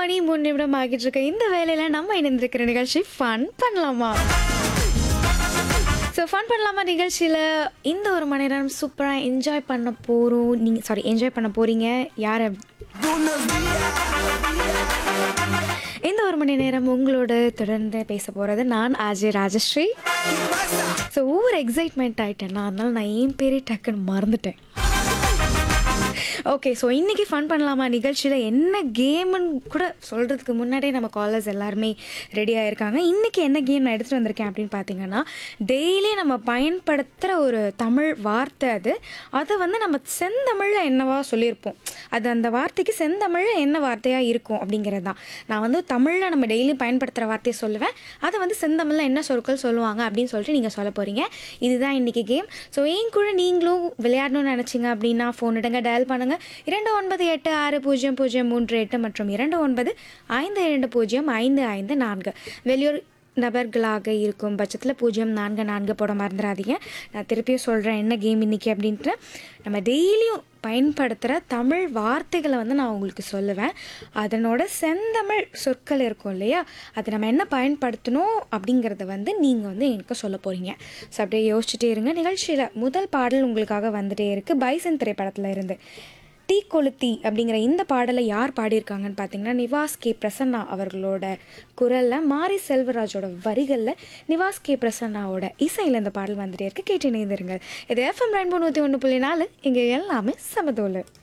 மணி மூணு நிமிடம் ஆகிட்டு இருக்க இந்த வேலையில நம்ம இணைந்திருக்கிற நிகழ்ச்சி ஃபன் பண்ணலாமா ஸோ ஃபன் பண்ணலாமா நிகழ்ச்சியில் இந்த ஒரு மணி நேரம் சூப்பராக என்ஜாய் பண்ண போகிறோம் நீங்கள் சாரி என்ஜாய் பண்ண போகிறீங்க யாரை இந்த ஒரு மணி நேரம் உங்களோட தொடர்ந்து பேச போகிறது நான் அஜய் ராஜஸ்ரீ ஸோ ஒவ்வொரு எக்ஸைட்மெண்ட் ஆகிட்டேன்னா அதனால நான் என் பேரே டக்குன்னு மறந்துட்டேன் ஓகே ஸோ இன்றைக்கி ஃபன் பண்ணலாமா நிகழ்ச்சியில் என்ன கேம்னு கூட சொல்கிறதுக்கு முன்னாடியே நம்ம காலர்ஸ் எல்லாருமே ரெடியாக இருக்காங்க இன்றைக்கி என்ன கேம் நான் எடுத்துகிட்டு வந்திருக்கேன் அப்படின்னு பார்த்தீங்கன்னா டெய்லி நம்ம பயன்படுத்துகிற ஒரு தமிழ் வார்த்தை அது அதை வந்து நம்ம செந்தமிழில் என்னவா சொல்லியிருப்போம் அது அந்த வார்த்தைக்கு செந்தமிழில் என்ன வார்த்தையாக இருக்கும் அப்படிங்கிறது தான் நான் வந்து தமிழில் நம்ம டெய்லி பயன்படுத்துகிற வார்த்தையை சொல்லுவேன் அதை வந்து செந்தமிழில் என்ன சொற்கள் சொல்லுவாங்க அப்படின்னு சொல்லிட்டு நீங்கள் சொல்ல போகிறீங்க இதுதான் இன்றைக்கி கேம் ஸோ என் கூட நீங்களும் விளையாடணும்னு நினச்சிங்க அப்படின்னா ஃபோன் எடுங்க டயல் பண்ணுங்கள் இரண்டு ஒன்பது எட்டு ஆறு பூஜ்ஜியம் பூஜ்ஜியம் மூன்று எட்டு மற்றும் இரண்டு ஒன்பது ஐந்து இரண்டு பூஜ்ஜியம் ஐந்து ஐந்து நான்கு வெளியூர் நபர்களாக இருக்கும் பட்சத்தில் பூஜ்ஜியம் நான்கு நான்கு போட மறந்துடாதீங்க நான் திருப்பியும் சொல்கிறேன் என்ன கேம் இன்னைக்கு அப்படின்ட்டு நம்ம டெய்லியும் பயன்படுத்துகிற தமிழ் வார்த்தைகளை வந்து நான் உங்களுக்கு சொல்லுவேன் அதனோட செந்தமிழ் சொற்கள் இருக்கும் இல்லையா அதை நம்ம என்ன பயன்படுத்தணும் அப்படிங்கிறத வந்து நீங்கள் வந்து எனக்கு சொல்ல போகிறீங்க ஸோ அப்படியே யோசிச்சுட்டே இருங்க நிகழ்ச்சியில் முதல் பாடல் உங்களுக்காக வந்துட்டே இருக்குது பைசன் திரைப்படத்தில் இருந்து டீ கொளுத்தி அப்படிங்கிற இந்த பாடலை யார் பாடியிருக்காங்கன்னு பார்த்தீங்கன்னா நிவாஸ் கே பிரசன்னா அவர்களோட குரலில் மாரி செல்வராஜோட வரிகளில் நிவாஸ் கே பிரசன்னாவோட இசையில் இந்த பாடல் வந்துட்டே இருக்கு கேட்டு இணைந்திருங்கள் இது எஃப்எம் ரெயின்போ நூற்றி ஒன்று புள்ளி நாலு இங்கே எல்லாமே சமதோலு